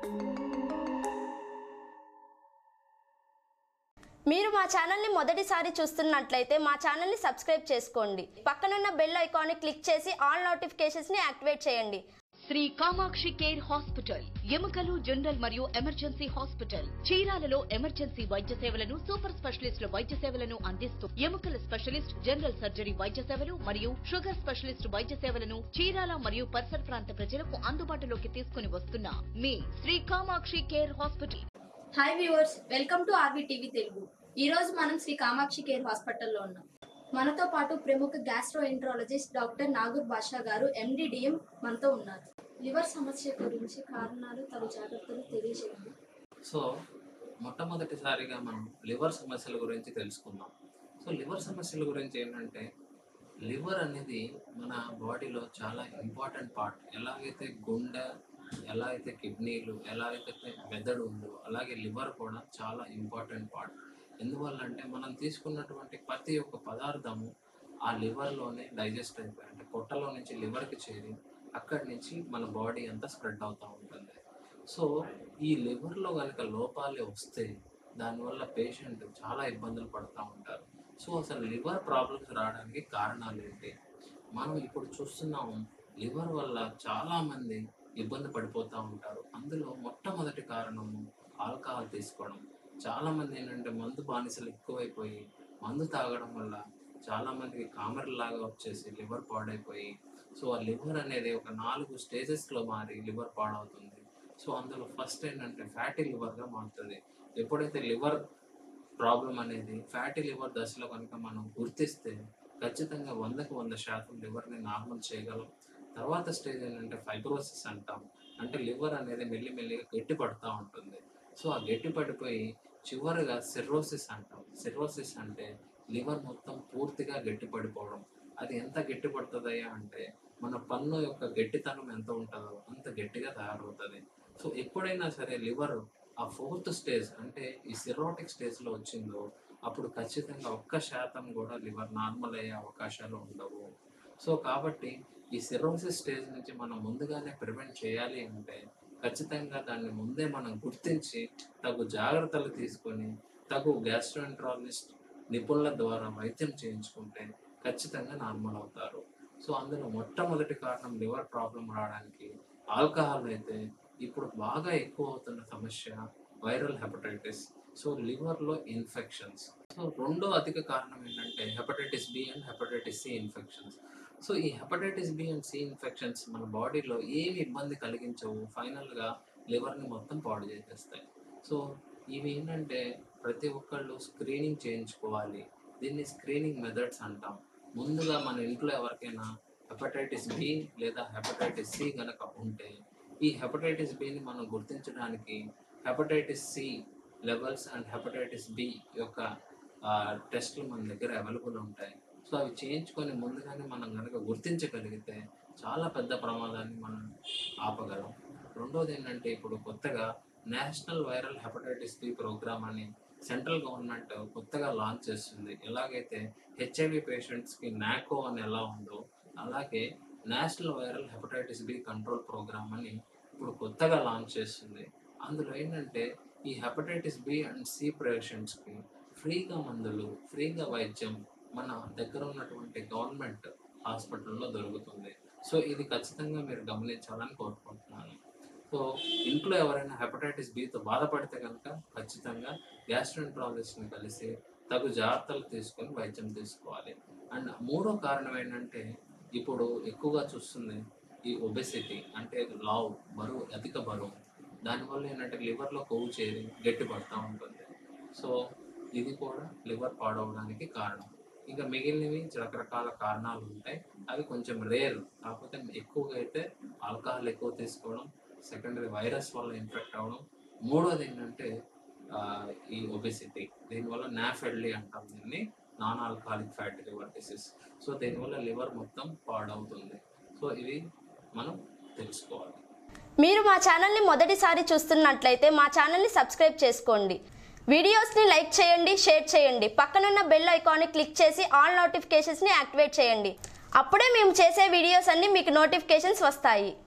మీరు మా ఛానల్ని మొదటిసారి చూస్తున్నట్లయితే మా ఛానల్ని సబ్స్క్రైబ్ చేసుకోండి పక్కనున్న బెల్ ఐకాన్ని క్లిక్ చేసి ఆల్ నోటిఫికేషన్స్ని యాక్టివేట్ చేయండి శ్రీ కామాక్షి కేర్ హాస్పిటల్ ఎముకలు జనరల్ మరియు ఎమర్జెన్సీ హాస్పిటల్ చీరాలలో ఎమర్జెన్సీ వైద్య సేవలను సూపర్ స్పెషలిస్టుల వైద్య సేవలను అందిస్తూ ఎముకల స్పెషలిస్ట్ జనరల్ సర్జరీ వైద్య సేవలు మరియు షుగర్ స్పెషలిస్ట్ వైద్య సేవలను చీరాల మరియు పరిసర ప్రాంత ప్రజలకు అందుబాటులోకి తీసుకుని వస్తున్న మీ Shri Kamakshi care hospital hi viewers welcome to RB TV Telugu ఈ రోజు మనం శ్రీ కామాక్షి కేర్ హాస్పిటల్లో ఉన్నాం మనతో పాటు ప్రముఖ gastroenterologist doctor Nagoor Basha గారు ఎండిడిఎం మనతో ఉన్నారు లివర్ సమస్య గురించి కారణాలు తగు జాగ్రత్తలు తెలియజేయండి సో మొట్టమొదటిసారిగా మనం లివర్ సమస్యల గురించి తెలుసుకుందాం సో లివర్ సమస్యల గురించి ఏంటంటే లివర్ అనేది మన బాడీలో చాలా ఇంపార్టెంట్ పార్ట్ ఎలాగైతే గుండె ఎలా అయితే కిడ్నీలు ఎలా అయితే మెదడు ఉందో అలాగే లివర్ కూడా చాలా ఇంపార్టెంట్ పార్ట్ ఎందువల్ల అంటే మనం తీసుకున్నటువంటి ప్రతి ఒక్క పదార్థము ఆ లివర్లోనే డైజెస్ట్ అయిపోయి అంటే పొట్టలో నుంచి లివర్కి చేరి అక్కడి నుంచి మన బాడీ అంతా స్ప్రెడ్ అవుతూ ఉంటుంది సో ఈ లివర్లో కనుక లోపాలు వస్తే దానివల్ల పేషెంట్ చాలా ఇబ్బందులు పడుతూ ఉంటారు సో అసలు లివర్ ప్రాబ్లమ్స్ రావడానికి కారణాలు ఏంటి మనం ఇప్పుడు చూస్తున్నాం లివర్ వల్ల చాలా మంది ఇబ్బంది పడిపోతూ ఉంటారు అందులో మొట్టమొదటి కారణము ఆల్కహాల్ తీసుకోవడం చాలా మంది ఏంటంటే మందు బానిసలు ఎక్కువైపోయి మందు తాగడం వల్ల చాలా మందికి కామెరలాగా వచ్చేసి లివర్ పాడైపోయి సో ఆ లివర్ అనేది ఒక నాలుగు స్టేజెస్లో మారి లివర్ పాడవుతుంది సో అందులో ఫస్ట్ ఏంటంటే ఫ్యాటీ లివర్గా మారుతుంది ఎప్పుడైతే లివర్ ప్రాబ్లం అనేది ఫ్యాటీ లివర్ దశలో కనుక మనం గుర్తిస్తే ఖచ్చితంగా వందకు వంద శాతం లివర్ని నార్మల్ చేయగలం తర్వాత స్టేజ్ ఏంటంటే ఫైబ్రోసిస్ అంటాం అంటే లివర్ అనేది మెల్లిమెల్లిగా గట్టి పడుతూ ఉంటుంది సో ఆ గట్టి పడిపోయి చివరిగా సిర్రోసిస్ అంటాం సిర్రోసిస్ అంటే లివర్ మొత్తం పూర్తిగా గట్టి పడిపోవడం అది ఎంత గట్టి పడుతుందయ్యా అంటే మన పన్ను యొక్క గట్టితనం ఎంత ఉంటుందో అంత గట్టిగా తయారవుతుంది సో ఎప్పుడైనా సరే లివర్ ఆ ఫోర్త్ స్టేజ్ అంటే ఈ సిరోటిక్ స్టేజ్లో వచ్చిందో అప్పుడు ఖచ్చితంగా ఒక్క శాతం కూడా లివర్ నార్మల్ అయ్యే అవకాశాలు ఉండవు సో కాబట్టి ఈ సిరోసిస్ స్టేజ్ నుంచి మనం ముందుగానే ప్రివెంట్ చేయాలి అంటే ఖచ్చితంగా దాన్ని ముందే మనం గుర్తించి తగు జాగ్రత్తలు తీసుకొని తగు గ్యాస్ట్రోఎంట్రాలజిస్ట్ నిపుణుల ద్వారా వైద్యం చేయించుకుంటే ఖచ్చితంగా నార్మల్ అవుతారు సో అందులో మొట్టమొదటి కారణం లివర్ ప్రాబ్లం రావడానికి ఆల్కహాల్ అయితే ఇప్పుడు బాగా ఎక్కువ అవుతున్న సమస్య వైరల్ హెపటైటిస్ సో లివర్లో ఇన్ఫెక్షన్స్ సో రెండో అధిక కారణం ఏంటంటే hepatitis B and hepatitis C infections so ఈ hepatitis B and C infections మన బాడీలో ఏమి ఇబ్బంది కలిగించవు ఫైనల్గా లివర్ని మొత్తం పాడు చేసేస్తాయి సో ఇవి ఏంటంటే ప్రతి ఒక్కళ్ళు స్క్రీనింగ్ చేయించుకోవాలి దీన్ని స్క్రీనింగ్ మెథడ్స్ అంటాం ముందుగా మన ఇంట్లో ఎవరికైనా హెపటైటిస్ బి లేదా హెపటైటిస్ సి గనక ఉంటే ఈ హెపటైటిస్ బిని మనం గుర్తించడానికి hepatitis C levels and hepatitis B యొక్క టెస్ట్లు మన దగ్గర అవైలబుల్ ఉంటాయి సో అవి చేయించుకొని ముందుగానే మనం కనుక గుర్తించగలిగితే చాలా పెద్ద ప్రమాదాన్ని మనం ఆపగలం రెండోది ఏంటంటే ఇప్పుడు కొత్తగా national viral hepatitis B programme అని సెంట్రల్ గవర్నమెంట్ కొత్తగా లాంచ్ చేస్తుంది ఎలాగైతే హెచ్ఐవి పేషెంట్స్కి నాకో అని ఎలా ఉందో అలాగే national viral hepatitis B control programme అని ఇప్పుడు కొత్తగా లాంచ్ చేస్తుంది అందులో ఏంటంటే ఈ హెపటైటిస్ బి అండ్ సి పేషెంట్స్కి ఫ్రీగా మందులు ఫ్రీగా వైద్యం మన దగ్గర ఉన్నటువంటి గవర్నమెంట్ హాస్పిటల్లో దొరుకుతుంది సో ఇది ఖచ్చితంగా మీరు గమనించాలని కోరుకుంటున్నాను సో ఇంట్లో ఎవరైనా హెపటైటిస్ బితో బాధపడితే కనుక ఖచ్చితంగా గ్యాస్ట్రోఎంట్రాలజిస్ట్ని కలిసి తగు జాగ్రత్తలు తీసుకొని వైద్యం తీసుకోవాలి అండ్ మూడో కారణం ఏంటంటే ఇప్పుడు ఎక్కువగా చూస్తుంది ఈ ఒబెసిటీ అంటే లావ్ బరువు అధిక బరువు దానివల్ల ఏంటంటే లివర్లో కొవ్వు చేరి గట్టి పడుతూ ఉంటుంది సో ఇది కూడా లివర్ పాడవడానికి కారణం ఇంకా మిగిలినవి రకరకాల కారణాలు ఉంటాయి అవి కొంచెం రేర్ కాకపోతే ఎక్కువగా అయితే ఆల్కహాల్ ఎక్కువ తీసుకోవడం సెకండరీ వైరస్ వల్ల ఇన్ఫెక్ట్ అవ్వడం మూడోది ఏంటంటే ఆ, ఈ ఒబెసిటీ దీనివల్ల నాఫెడ్లీ అంటాం దీన్ని non alcoholic fatty liver disease so దీనివల్ల లివర్ మొత్తం పాడవుతుంది సో ఇది మనం తెలుసుకోవాలి మీరు మా ఛానల్ని మొదటిసారి చూస్తున్నట్లయితే మా ఛానల్ని సబ్స్క్రైబ్ చేసుకోండి వీడియోస్ని లైక్ చేయండి షేర్ చేయండి పక్కనున్న బెల్ ఐకాన్ని క్లిక్ చేసి ఆల్ నోటిఫికేషన్స్ని యాక్టివేట్ చేయండి అప్పుడే మేము చేసే వీడియోస్ అన్నీ మీకు నోటిఫికేషన్స్ వస్తాయి